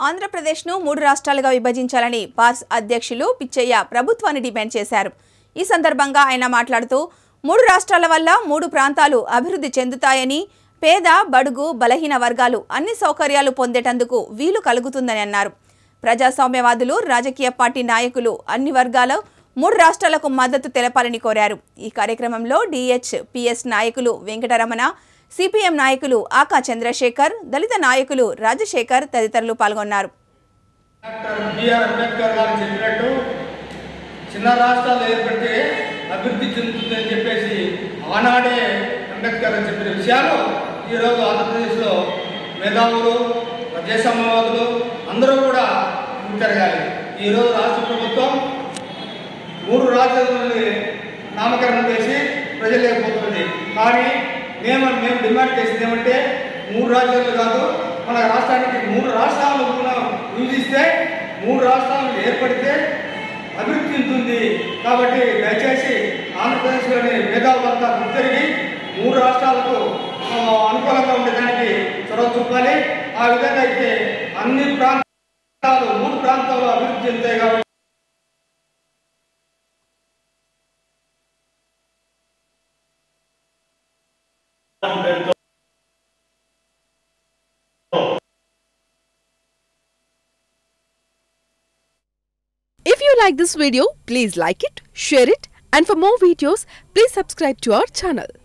ఆంధ్రప్రదేశ్ను మూడు రాష్ట్రాలుగా విభజించాలని పార్స్ అధ్యక్షులు పిచ్చయ్య ప్రభుత్వాన్ని డిమాండ్ చేశారు ఈ సందర్భంగా ఆయన మాట్లాడుతూ మూడు రాష్ట్రాల వల్ల మూడు ప్రాంతాలు అభివృద్ధి చెందుతాయని పేద బడుగు బలహీన వర్గాలు అన్ని సౌకర్యాలు పొందేటందుకు వీలు కలుగుతుందని అన్నారు ప్రజాస్వామ్యవాదులు రాజకీయ పార్టీ నాయకులు అన్ని వర్గాల మూడు రాష్ట్రాలకు మద్దతు తెలపాలని కోరారు ఈ కార్యక్రమంలో డిహెచ్ పిఎస్ నాయకులు వెంకటరమణ సిపిఎం నాయకులు ఆకా చంద్రశేఖర్ దళిత నాయకులు రాజశేఖర్ తదితరులు పాల్గొన్నారు డాక్టర్ బిఆర్ అంబేద్కర్ గారు చెప్పినట్టు చిన్న రాష్ట్రాలు ఏర్పడితే అభివృద్ధి చెందుతుందని చెప్పేసి ఆనాడే అంబేద్కర్ గారు చెప్పిన విషయాలు ఈరోజు ఆంధ్రప్రదేశ్లో మేధావులు ప్రజాసమావాదులు అందరూ కూడా జరగాలి ఈరోజు రాష్ట్ర ప్రభుత్వం మూడు రాష్ట్రాలని నామకరణం చేసి ప్రజలు లేకపోతున్నది కానీ మేము మేము డిమాండ్ చేసింది ఏమంటే మూడు రాజ్యాలు కాదు మన రాష్ట్రానికి మూడు రాష్ట్రాలు కూడా విభజిస్తే మూడు రాష్ట్రాలు ఏర్పడితే అభివృద్ధి చెందుతుంది కాబట్టి దయచేసి ఆంధ్రప్రదేశ్లోని మేధావులంతా గుర్తిరిగి మూడు రాష్ట్రాలకు ఆ, అనుకూలంగా ఉండడానికి చొరవ చూపాలి ఆ విధంగా అయితే అన్ని ప్రాంతాలు మూడు ప్రాంతాలు అభివృద్ధి చెందుతాయి కాబట్టి If you like this video, please like it, share it, and for more videos, please subscribe to our channel.